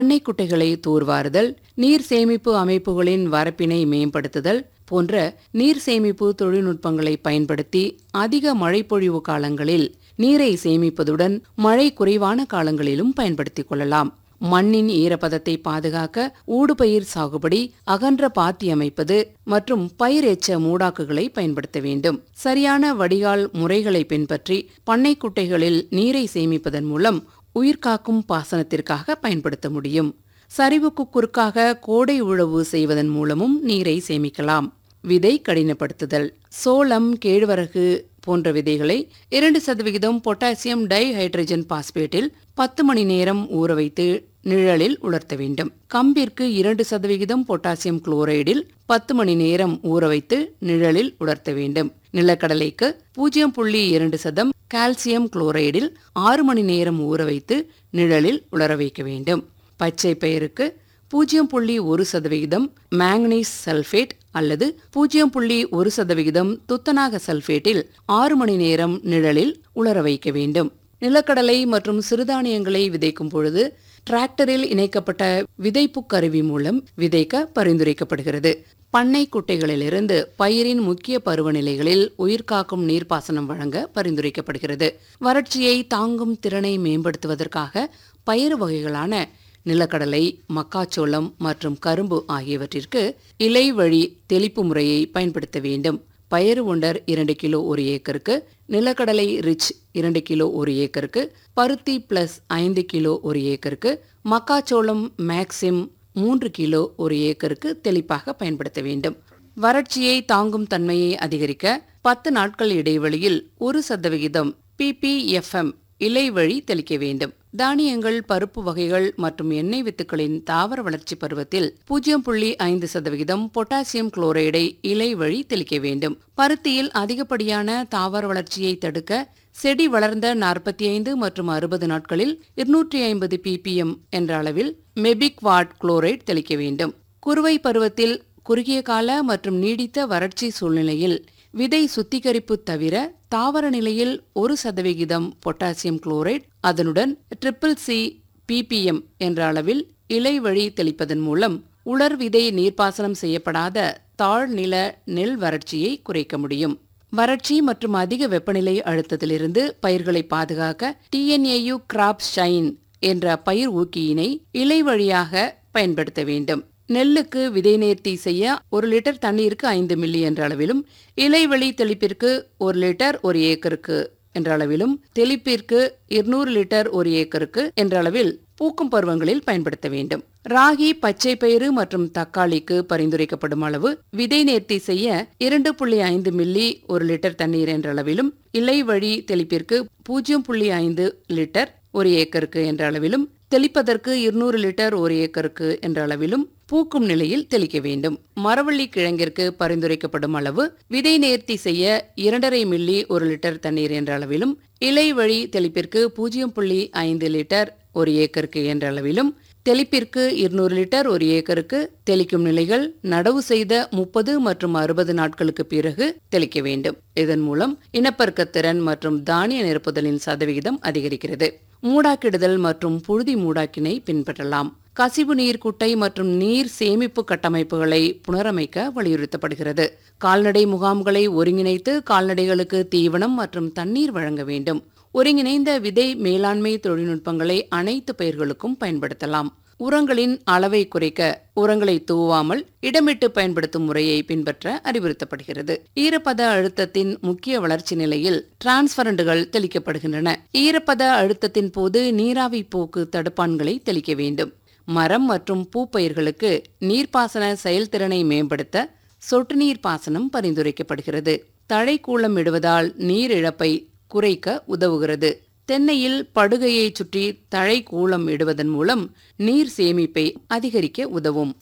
பண்ணைக்குட்டைகளை தூர்வாருதல் நீர் சேமிப்பு அமைப்புகளின் வரப்பினை மேம்படுத்துதல் போன்ற நீர் சேமிப்பு தொழில்நுட்பங்களை பயன்படுத்தி அதிக மழைப்பொழிவு காலங்களில் நீரை சேமிப்பதுடன் மழை குறைவான காலங்களிலும் பயன்படுத்திக் கொள்ளலாம் மண்ணின் ஈரப்பதத்தை பாதுகாக்க ஊடுபயிர் சாகுபடி அகன்ற பாத்தி அமைப்பது மற்றும் பயிர் எச்ச மூடாக்குகளை பயன்படுத்த வேண்டும் சரியான வடிகால் முறைகளை பின்பற்றி பண்ணைக்குட்டைகளில் நீரை சேமிப்பதன் மூலம் உயிர்காக்கும் பாசனத்திற்காக பயன்படுத்த முடியும் சரிவுக்கு குறுக்காக கோடை உழவு செய்வதன் மூலமும் நீரை சேமிக்கலாம் விதை கடினப்படுத்துதல் சோளம் கேழ்வரகு போன்ற விதைகளை இரண்டு சதவிகிதம் பொட்டாசியம் டை ஹைட்ரஜன் பாஸ்பேட்டில் பத்து மணி நேரம் ஊற வைத்து நிழலில் உலர்த்த வேண்டும் கம்பிற்கு இரண்டு சதவிகிதம் பொட்டாசியம் குளோரைடில் பத்து மணி நேரம் ஊற வைத்து நிழலில் உலர்த்த வேண்டும் நிலக்கடலைக்கு பூஜ்ஜியம் புள்ளி இரண்டு சதம் கால்சியம் குளோரைடில் ஆறு மணி நேரம் ஊற வைத்து நிழலில் உலர வைக்க வேண்டும் பச்சை பயிருக்கு பூஜ்ஜியம் புள்ளி ஒரு சதவிகிதம் மேங்கனீஸ் சல்ஃபேட் அல்லது பூஜ்ஜியம் புள்ளி ஒரு சதவிகிதம் துத்தநாக சல்ஃபேட்டில் ஆறு மணி நேரம் நிழலில் உலர வைக்க வேண்டும் நிலக்கடலை மற்றும் சிறுதானியங்களை விதைக்கும் பொழுது டிராக்டரில் இணைக்கப்பட்ட விதைப்பு கருவி மூலம் விதைக்க பரிந்துரைக்கப்படுகிறது பண்ணை குட்டைகளிலிருந்து பயிரின் முக்கிய பருவநிலைகளில் உயிர்காக்கும் நீர்ப்பாசனம் வழங்க பரிந்துரைக்கப்படுகிறது வறட்சியை தாங்கும் திறனை மேம்படுத்துவதற்காக பயிர் வகைகளான நிலக்கடலை மக்காச்சோளம் மற்றும் கரும்பு ஆகியவற்றிற்கு இலை வழி தெளிப்பு முறையை பயன்படுத்த வேண்டும் பயறு உண்டர் இரண்டு கிலோ ஒரு ஏக்கருக்கு நிலக்கடலை ரிச் இரண்டு கிலோ ஒரு ஏக்கருக்கு பருத்தி பிளஸ் ஐந்து கிலோ ஒரு ஏக்கருக்கு மக்காச்சோளம் மேக்சிம் மூன்று கிலோ ஒரு ஏக்கருக்கு தெளிப்பாக பயன்படுத்த வேண்டும் வறட்சியை தாங்கும் தன்மையை அதிகரிக்க பத்து நாட்கள் இடைவெளியில் ஒரு சதவிகிதம் பிபிஎஃப்எம் இலை வழி தெளிக்க வேண்டும் தானியங்கள் பருப்பு வகைகள் மற்றும் எண்ணெய் வித்துக்களின் தாவர வளர்ச்சி பருவத்தில் பூஜ்ஜியம் புள்ளி ஐந்து சதவிகிதம் பொட்டாசியம் குளோரைடை இலை வழி தெளிக்க வேண்டும் பருத்தியில் அதிகப்படியான தாவர வளர்ச்சியை தடுக்க செடி வளர்ந்த நாற்பத்தி ஐந்து மற்றும் அறுபது நாட்களில் இருநூற்றி ஐம்பது பிபிஎம் என்ற அளவில் மெபிக் வாட் குளோரைட் தெளிக்க வேண்டும் குறுவை பருவத்தில் குறுகிய கால மற்றும் நீடித்த வறட்சி சூழ்நிலையில் விதை சுத்திகரிப்பு தவிர தாவர நிலையில் ஒரு சதவிகிதம் பொட்டாசியம் குளோரைட் அதனுடன் ட்ரிபிள் சி பிபிஎம் என்ற அளவில் இலை வழி தெளிப்பதன் மூலம் உலர் விதை நீர்ப்பாசனம் செய்யப்படாத தாழ்நில நெல் வறட்சியை குறைக்க முடியும் வறட்சி மற்றும் அதிக வெப்பநிலை அழுத்தத்திலிருந்து பயிர்களை பாதுகாக்க டிஎன்ஏயு கிராப் ஷைன் என்ற பயிர் ஊக்கியினை இலை வழியாக பயன்படுத்த வேண்டும் நெல்லுக்கு விதை நேர்த்தி செய்ய ஒரு லிட்டர் தண்ணீருக்கு ஐந்து மில்லி என்ற அளவிலும் இலைவெளி தெளிப்பிற்கு ஒரு லிட்டர் ஒரு ஏக்கருக்கு என்ற அளவிலும் தெளிப்பிற்கு இருநூறு லிட்டர் ஒரு ஏக்கருக்கு என்ற அளவில் பூக்கும் பருவங்களில் பயன்படுத்த வேண்டும் ராகி பச்சை பயிறு மற்றும் தக்காளிக்கு பரிந்துரைக்கப்படும் அளவு விதை நேர்த்தி செய்ய இரண்டு புள்ளி ஐந்து மில்லி ஒரு லிட்டர் தண்ணீர் என்ற அளவிலும் இலை வழி தெளிப்பிற்கு பூஜ்ஜியம் புள்ளி ஐந்து லிட்டர் ஒரு ஏக்கருக்கு என்ற அளவிலும் தெளிப்பதற்கு இருநூறு லிட்டர் ஒரு ஏக்கருக்கு என்ற அளவிலும் பூக்கும் நிலையில் தெளிக்க வேண்டும் மரவள்ளி கிழங்கிற்கு பரிந்துரைக்கப்படும் அளவு விதை நேர்த்தி செய்ய இரண்டரை மில்லி ஒரு லிட்டர் தண்ணீர் என்ற அளவிலும் இலை வழி தெளிப்பிற்கு பூஜ்ஜியம் புள்ளி ஐந்து லிட்டர் ஒரு ஏக்கருக்கு என்ற அளவிலும் தெளிப்பிற்கு இருநூறு லிட்டர் ஒரு ஏக்கருக்கு தெளிக்கும் நிலைகள் நடவு செய்த முப்பது மற்றும் அறுபது நாட்களுக்கு பிறகு தெளிக்க வேண்டும் இதன் மூலம் இனப்பெருக்கத்திறன் மற்றும் தானிய நிரப்புதலின் சதவிகிதம் அதிகரிக்கிறது மூடாக்கிடுதல் மற்றும் புழுதி மூடாக்கினை பின்பற்றலாம் கசிவு நீர் குட்டை மற்றும் நீர் சேமிப்பு கட்டமைப்புகளை புனரமைக்க வலியுறுத்தப்படுகிறது கால்நடை முகாம்களை ஒருங்கிணைத்து கால்நடைகளுக்கு தீவனம் மற்றும் தண்ணீர் வழங்க வேண்டும் ஒருங்கிணைந்த விதை மேலாண்மை தொழில்நுட்பங்களை அனைத்து பயிர்களுக்கும் பயன்படுத்தலாம் உரங்களின் அளவை குறைக்க உரங்களை தூவாமல் இடமிட்டு பயன்படுத்தும் முறையை பின்பற்ற அறிவுறுத்தப்படுகிறது ஈரப்பத அழுத்தத்தின் முக்கிய வளர்ச்சி நிலையில் டிரான்ஸ்பரண்டுகள் தெளிக்கப்படுகின்றன ஈரப்பத அழுத்தத்தின் போது நீராவி போக்கு தடுப்பான்களை தெளிக்க வேண்டும் மரம் மற்றும் பூப்பயிர்களுக்கு நீர்ப்பாசன செயல்திறனை மேம்படுத்த சொட்டு நீர் பாசனம் பரிந்துரைக்கப்படுகிறது தழைக்கூளம் இடுவதால் நீர் இழப்பை குறைக்க உதவுகிறது தென்னையில் படுகையை சுற்றி தழை கூளம் இடுவதன் மூலம் நீர் சேமிப்பை அதிகரிக்க உதவும்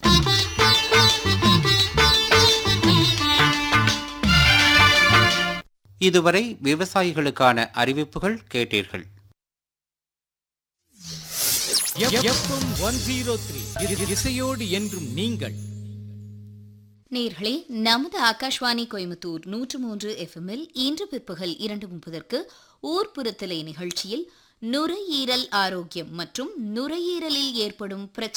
இதுவரை விவசாயிகளுக்கான அறிவிப்புகள் கேட்டீர்கள் எஃப்எம் ஒன் ஜீரோ த்ரீ இசையோடு என்றும் நீங்கள் நேர்களே நமது ஆகாஷ்வாணி கோயம்புத்தூர் நூற்று மூன்று எஃப்எம்மில் இன்று பிற்பகல் இரண்டு முப்பதற்கு ஊர்ப்புறத்திலே நிகழ்ச்சியில் நுரையீரல் ஆரோக்கியம் மற்றும் நுரையீரலில் ஏற்படும் பிரச்சனை